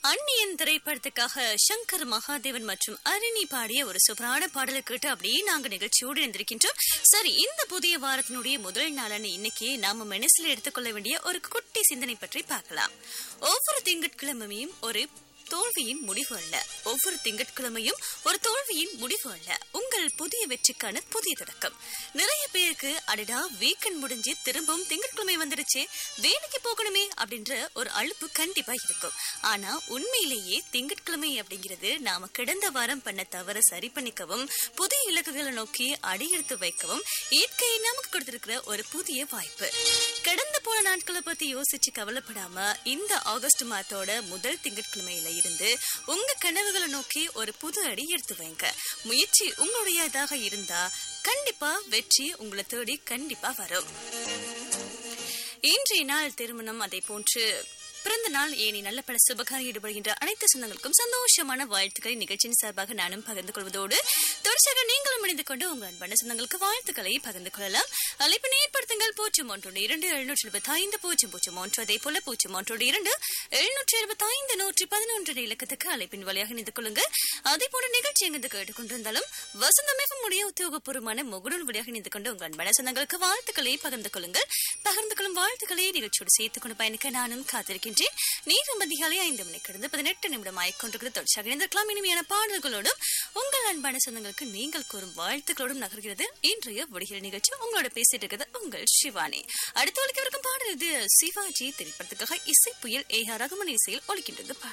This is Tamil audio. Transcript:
அந்நியன் திரைப்படத்துக்காக சங்கர் மகாதேவன் மற்றும் அரிணி பாடிய ஒரு சூப்பரான பாடலை கேட்டு அப்படியே நாங்க நிகழ்ச்சியோடு இருந்திருக்கின்றோம் சரி இந்த புதிய வாரத்தினுடைய முதல் நாளான இன்னைக்கு நாம மனசுல எடுத்துக்கொள்ள வேண்டிய ஒரு குட்டி சிந்தனை பற்றி பார்க்கலாம் ஒவ்வொரு திங்கட்கிழமையும் ஒரு தோல்வியின் முடிவு அல்ல ஒவ்வொரு திங்கட்கிழமையும் ஒரு தோல்வியின் முடிவு அல்ல உங்கள் புதிய வெற்றிக்கான புதிய தொடக்கம் நிறைய பேருக்கு அடடா வீக்கெண்ட் முடிஞ்சு திரும்பவும் திங்கட்கிழமை வந்துருச்சு வேலைக்கு போகணுமே அப்படின்ற ஒரு அலுப்பு கண்டிப்பா இருக்கும் ஆனா உண்மையிலேயே திங்கட்கிழமை அப்படிங்கிறது நாம கடந்த வாரம் பண்ண தவற சரி பண்ணிக்கவும் புதிய இலக்குகளை நோக்கி அடியெடுத்து வைக்கவும் இயற்கை நமக்கு கொடுத்திருக்கிற ஒரு புதிய வாய்ப்பு கடந்த போன நாட்களை பத்தி யோசிச்சு கவலைப்படாம இந்த ஆகஸ்ட் மாதத்தோட முதல் திங்கட்கிழமையில இருந்து உங்க கனவுகளை நோக்கி ஒரு புது அடி எடுத்து வைங்க முயற்சி உங்களுடையதாக இருந்தா கண்டிப்பா வெற்றி உங்களை தேடி கண்டிப்பா வரும் இன்றைய நாள் திருமணம் அதை போன்று பிறந்த நாள் ஏனி நல்ல பல சுபகாரம் ஈடுபடுகின்ற அனைத்து சொந்தங்களுக்கும் சந்தோஷமான வாழ்த்துக்களை நிகழ்ச்சியின் சார்பாக நானும் பகிர்ந்து கொள்வதோடு தொடர்ச்சியாக நீங்களும் இணைந்து கொண்டு உங்கள் அன்பான சொந்தங்களுக்கு வாழ்த்துக்களை பகிர்ந்து கொள்ளலாம் அழைப்பினை ஏற்படுத்துங்கள் பூஜ்ஜியம் ஒன்றோடு இரண்டு எழுநூற்றி இருபத்தி ஐந்து பூஜ்ஜியம் பூஜ்ஜியம் ஒன்று அதே போல பூஜ்ஜியம் ஒன்றோடு இரண்டு எழுநூற்றி இருபத்தி ஐந்து நூற்றி பதினொன்று இலக்கத்துக்கு அழைப்பின் வழியாக இணைந்து கொள்ளுங்கள் அதே போல நிகழ்ச்சி எங்கு கேட்டுக்கொண்டிருந்தாலும் வசந்தமிகும் உடைய உத்தியோகபூர்வமான முகநூல் வழியாக இணைந்து கொண்டு உங்கள் அன்பான சொந்தங்களுக்கு வாழ்த்துக்களை பகிர்ந்து கொள்ளுங்கள் பகிர்ந்து கொள்ளும் வாழ்த்துக்களை நிகழ்ச்சியோடு சேர்த்துக் கொண்டு பயணிக்க நானும் காத்திருக்கின்றேன் நீரும் அதிகாலை ஐந்து மணி கடந்து பதினெட்டு நிமிடம் ஆய்கொண்டிருக்கிற தொடர்ச்சியாக இணைந்திருக்கலாம் இனிமையான பாடல்களோடும் உங்கள் அன்பான சொந்தங்களுக்கு நீங்கள் கூறும் வாழ்த்துக்களோடும் நகர்கிறது இன்றைய விடுகிற நிகழ்ச்சி உங்களோட பேசிட்டு இருக்கிறது உங்கள் சிவானி அடுத்த ஒழிக்கவிருக்கும் பாடல் இது சிவாஜி திரைப்படத்துக்காக இசை புயல் ஏ ஆர் ரகுமன் இசையில் ஒழிக்கின்றது பாடல்